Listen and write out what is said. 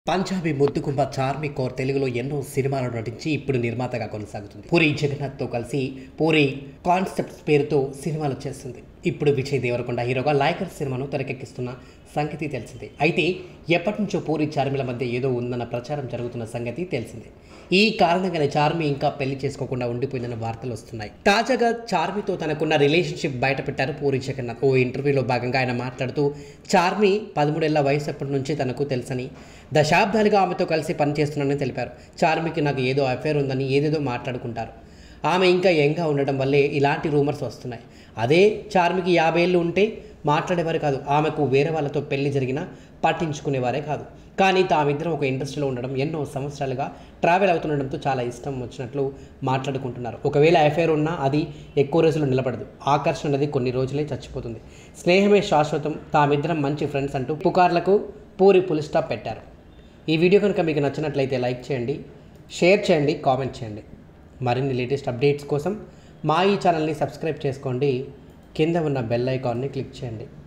పంజాబీ ముద్దుగుంబ చార్మి కౌర్ తెలుగులో ఎన్నో సినిమాలు నటించి ఇప్పుడు నిర్మాతగా కొనసాగుతుంది పూరి జగన్నాథ్తో కలిసి పూరి కాన్సెప్ట్స్ పేరుతో సినిమాలు చేస్తుంది ఇప్పుడు విజయ్ దేవరకొండ హీరోగా లైకర్ సినిమాను తెరకెక్కిస్తున్న సంగతి తెలిసిందే అయితే ఎప్పటి నుంచో పూరి చార్మిల మధ్య ఏదో ఉందన్న ప్రచారం జరుగుతున్న సంగతి తెలిసిందే ఈ కారణంగానే చార్మి ఇంకా పెళ్లి చేసుకోకుండా ఉండిపోయిందన్న వార్తలు వస్తున్నాయి తాజాగా చార్మితో తనకున్న రిలేషన్షిప్ బయటపెట్టారు పూరి జగన్నాథ్ ఓ ఇంటర్వ్యూలో భాగంగా ఆయన మాట్లాడుతూ చార్మి పదమూడేళ్ల వయసు అప్పటి నుంచి తనకు తెలుసని దశాబ్దాలుగా ఆమెతో కలిసి పనిచేస్తున్నానని తెలిపారు చార్మికి నాకు ఏదో అఫేర్ ఉందని ఏదేదో మాట్లాడుకుంటారు ఆమె ఇంకా యంగ్గా ఉండడం వల్లే ఇలాంటి రూమర్స్ వస్తున్నాయి అదే చార్మికి యాభై ఏళ్ళు ఉంటే మాట్లాడేవారు కాదు ఆమెకు వేరే వాళ్ళతో పెళ్లి జరిగినా పట్టించుకునేవారే కాదు కానీ తామిద్దరం ఒక ఇండస్ట్రీలో ఉండడం ఎన్నో సంవత్సరాలుగా ట్రావెల్ అవుతుండడంతో చాలా ఇష్టం వచ్చినట్లు మాట్లాడుకుంటున్నారు ఒకవేళ అఫైర్ ఉన్నా అది ఎక్కువ రోజులు నిలబడదు ఆకర్షణ అనేది కొన్ని రోజులే చచ్చిపోతుంది స్నేహమే శాశ్వతం తామిద్దరం మంచి ఫ్రెండ్స్ అంటూ పుకార్లకు పూరి పులి స్టాప్ పెట్టారు ఈ వీడియో కనుక మీకు నచ్చినట్లయితే లైక్ చేయండి షేర్ చేయండి కామెంట్ చేయండి మరిన్ని లేటెస్ట్ అప్డేట్స్ కోసం మా ఈ ఛానల్ని సబ్స్క్రైబ్ చేసుకోండి కింద ఉన్న బెల్ ఐకాన్ని క్లిక్ చేయండి